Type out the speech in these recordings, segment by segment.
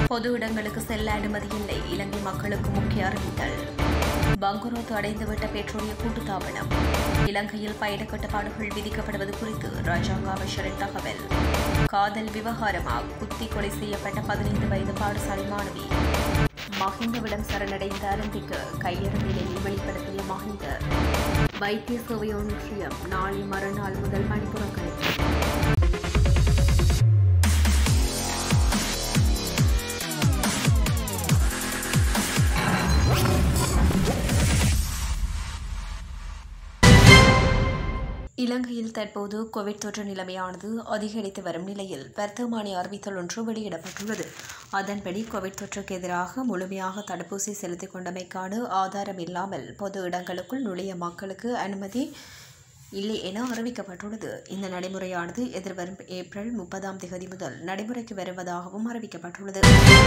பொது இடங்களுக்கு செல்ல அனுமதி இல்லை இலங்கை மக்களுக்கு முக்கிய அறிவித்தல் பங்குரோத்து அடைந்துவிட்ட பெட்ரோலிய கூட்டுத்தாபனம் இலங்கையில் பயண கட்டுப்பாடுகள் விதிக்கப்படுவது குறித்து ராஜாங்க அமைச்சரின் தகவல் காதல் விவகாரமா குத்தி கொலை செய்யப்பட்ட பதினைந்து வயது பாடசாலை மாணவி மஹிந்தவிடம் சரணடைந்த அரந்திக்கு கையெழுந்திலேயே வெளிப்படுத்திய மஹிந்த வைத்திய சேவை ஒன்றியம் நாளை மறுநாள் முதல் பணிப்புறக்கணிப்பு இலங்கையில் தற்போது கோவிட் தொற்று நிலைமையானது அதிகரித்து வரும் நிலையில் வர்த்தமானி அறிவித்தல் ஒன்று வெளியிடப்பட்டுள்ளது அதன்படி கோவிட் தொற்றுக்கு எதிராக முழுமையாக தடுப்பூசி செலுத்திக் கொண்டமைக்கான ஆதாரம் இல்லாமல் பொது இடங்களுக்குள் நுழைய மக்களுக்கு அனுமதி இல்லை என அறிவிக்கப்பட்டுள்ளது இந்த நடைமுறையானது எதிர்வரும் ஏப்ரல் முப்பதாம் தேதி முதல் நடைமுறைக்கு வருவதாகவும் அறிவிக்கப்பட்டுள்ளது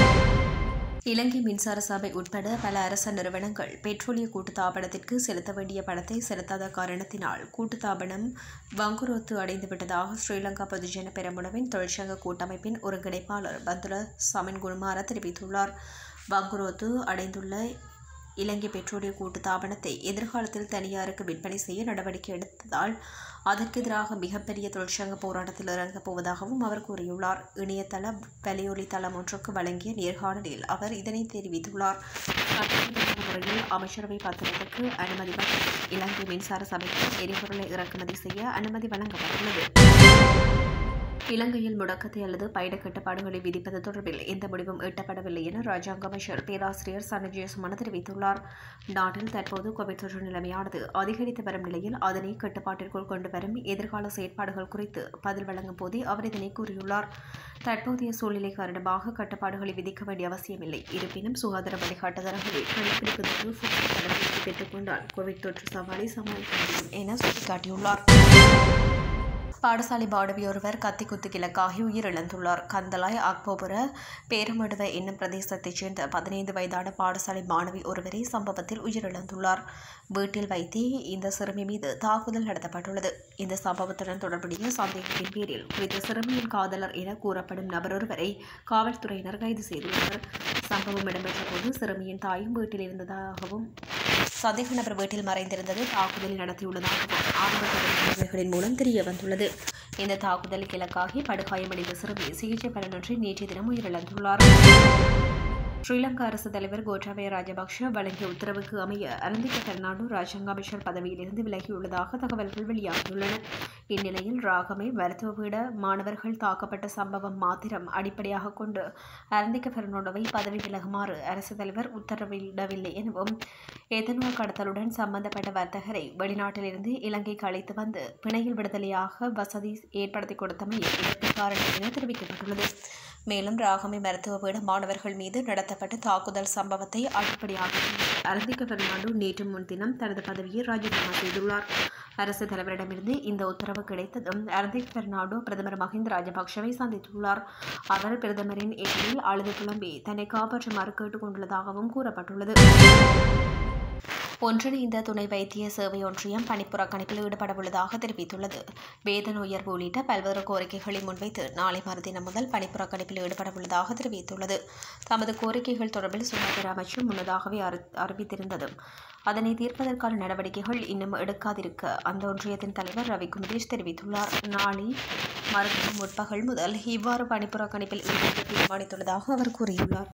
இலங்கை மின்சார சபை உட்பட பல அரச நிறுவனங்கள் பெட்ரோலிய கூட்டுத்தாபனத்திற்கு செலுத்த வேண்டிய பணத்தை செலுத்தாத காரணத்தினால் கூட்டுத்தாபனம் வங்குரோத்து அடைந்துவிட்டதாக ஸ்ரீலங்கா பொதுஜன பெரமுனவின் தொழிற்சங்க கூட்டமைப்பின் ஒருங்கிணைப்பாளர் பந்துல சமன் குருமார தெரிவித்துள்ளார் வங்குரோத்து அடைந்துள்ள இலங்கை பெட்ரோலிய கூட்டுத்தாபனத்தை எதிர்காலத்தில் தனியாருக்கு விற்பனை செய்ய நடவடிக்கை எடுத்ததால் அதற்கு எதிராக மிகப்பெரிய தொழிற்சங்க போராட்டத்தில் இறங்கப் போவதாகவும் அவர் கூறியுள்ளார் இணையதள வலையொலி தளம் ஒன்றுக்கு வழங்கிய நேர்காணலில் அவர் இதனை தெரிவித்துள்ளார் சட்டவிரோத முறையில் அமைச்சரவை பத்திரத்துக்கு அனுமதி வழங்கி இலங்கை மின்சார சபைக்கு எரிபொருளை இறக்குமதி செய்ய அனுமதி வழங்கப்பட்டுள்ளது இலங்கையில் முடக்கத்தை அல்லது பயண கட்டுப்பாடுகளை விதிப்பது தொடர்பில் எந்த முடிவும் எட்டப்படவில்லை என ராஜாங்க அமைச்சர் பேராசிரியர் சனஜயசுமன தெரிவித்துள்ளார் நாட்டில் தற்போது கோவிட் தொற்று நிலைமையானது அதிகரித்து வரும் நிலையில் அதனை கட்டுப்பாட்டிற்குள் கொண்டு வரும் எதிர்கால செயற்பாடுகள் குறித்து பதில் வழங்கும் போதே அவர் இதனை கூறியுள்ளார் தற்போதைய சூழ்நிலை காரணமாக கட்டுப்பாடுகளை விதிக்க வேண்டிய அவசியமில்லை இருப்பினும் சுகாதார வழிகாட்டுதல்களை கடைபிடிப்பதற்கு தடுப்பூசி பெற்றுக்கொண்டால் கோவிட் தொற்று சவாலை சமாளிக்க முடியும் என சுட்டிக்காட்டியுள்ளார் பாடசாலை மாணவி ஒருவர் கத்தி குத்து கிழக்காகி உயிரிழந்துள்ளார் கந்தலாய் அக்போபுர பேரமடுவ என்னும் பிரதேசத்தைச் சேர்ந்த பதினைந்து வயதான பாடசாலை மாணவி ஒருவரே சம்பவத்தில் உயிரிழந்துள்ளார் வீட்டில் வைத்தே இந்த சிறுமி மீது தாக்குதல் நடத்தப்பட்டுள்ளது இந்த சம்பவத்துடன் தொடர்புடைய சந்தேகத்தின் பேரில் குறித்த சிறுமியின் காதலர் என கூறப்படும் நபர் ஒருவரை காவல்துறையினர் கைது செய்துள்ளனர் சம்பவம் இடம்பெற்ற போது சிறுமியின் தாயும் வீட்டில் இருந்ததாகவும் சந்தேக நபர் வீட்டில் மறைந்திருந்தது தாக்குதல் நடத்தியுள்ளதாகவும் ஆரம்ப தகவல்களின் மூலம் தெரிய வந்துள்ளது இந்த தாக்குதலுக்கு இலக்காகி படுகாயமடைந்த சிறுமி சிகிச்சை பலனின்றி நேற்றைய தினம் உயிரிழந்துள்ளார் ஸ்ரீலங்கா அரசு தலைவர் கோட்டாபய ராஜபக்ஷ வழங்கிய உத்தரவுக்கு அமைய அரந்திக்க பெர்னாண்டோ ராஜாங்க அமைச்சர் பதவியிலிருந்து விலகியுள்ளதாக தகவல்கள் வெளியாகியுள்ளன இந்நிலையில் ராகமை மருத்துவ பீட மாணவர்கள் தாக்கப்பட்ட சம்பவம் மாத்திரம் அடிப்படையாக கொண்டு அரந்திக்க பெர்னாண்டோவை பதவி விலகுமாறு அரசு தலைவர் உத்தரவிடவில்லை எனவும் எதனோல் கடத்தலுடன் சம்பந்தப்பட்ட வர்த்தகரை வெளிநாட்டிலிருந்து இலங்கைக்கு அழைத்து வந்து பிணையில் விடுதலையாக வசதி ஏற்படுத்தி கொடுத்தமை இதற்கு காரணம் என தெரிவிக்கப்பட்டுள்ளது மேலும் ராகமை மருத்துவ பீட மாணவர்கள் மீது நடத்தப்பட்ட தாக்குதல் சம்பவத்தை அடிப்படையாக அரந்திக்க பெர்னாண்டோ நேற்று முன்தினம் தனது பதவியை ராஜினாமா செய்துள்ளார் அரசு தலைவரிடமிருந்து இந்த உத்தரவு கிடைத்ததும் அரந்திக் பெர்னாண்டோ பிரதமர் மஹிந்த ராஜபக்ஷவை சந்தித்துள்ளார் அவர் பிரதமரின் எதிரில் அழுது புலம்பி தன்னை காப்பாற்றுமாறு கேட்டுக் கொண்டுள்ளதாகவும் கூறப்பட்டுள்ளது ஒன்றிணைந்த துணை வைத்திய சேவை ஒன்றியம் பணிப்புறக்கணிப்பில் ஈடுபடவுள்ளதாக தெரிவித்துள்ளது வேதன உயர்வு உள்ளிட்ட பல்வேறு கோரிக்கைகளை முன்வைத்து நாளை மறுதினம் முதல் பணிப்புறக்கணிப்பில் ஈடுபடவுள்ளதாக தெரிவித்துள்ளது தமது கோரிக்கைகள் தொடர்பில் சுகாதார அமைச்சர் முன்னதாகவே அறி- அறிவித்திருந்ததும் அதனை தீர்ப்பதற்கான நடவடிக்கைகள் இன்னும் எடுக்காதிருக்க அந்த ஒன்றியத்தின் தலைவர் ரவி குமரேஷ் தெரிவித்துள்ளார் நாளை மறுதினம் முற்பகல் முதல் இவ்வாறு பணிப்புறக்கணிப்பில் ஈடுபட தீர்மானித்துள்ளதாக அவர் கூறியுள்ளார்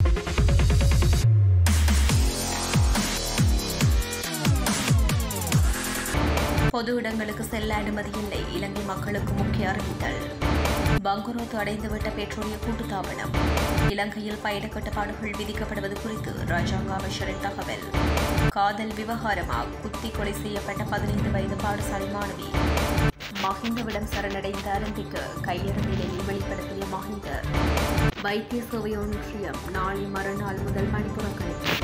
பொது இடங்களுக்கு செல்ல அனுமதி இல்லை இலங்கை மக்களுக்கு முக்கிய அறிவித்தல் பங்குரோத்து அடைந்துவிட்ட பெட்ரோலிய கூட்டுத்தாபனம் இலங்கையில் பயண கட்டுப்பாடுகள் விதிக்கப்படுவது குறித்து ராஜாங்க அமைச்சரின் தகவல் காதல் விவகாரமா குத்தி கொலை செய்யப்பட்ட பதினைந்து வயது பாடசாலை மாணவி மஹிந்தவிடம் சரணடைந்த அரந்திக்கு கையெழுந்திலேயே வெளிப்படுத்திய மஹிந்த வைத்திய சேவை ஒன்றியம் நாளை மறுநாள் முதல் பணிப்புறக்கணிப்பு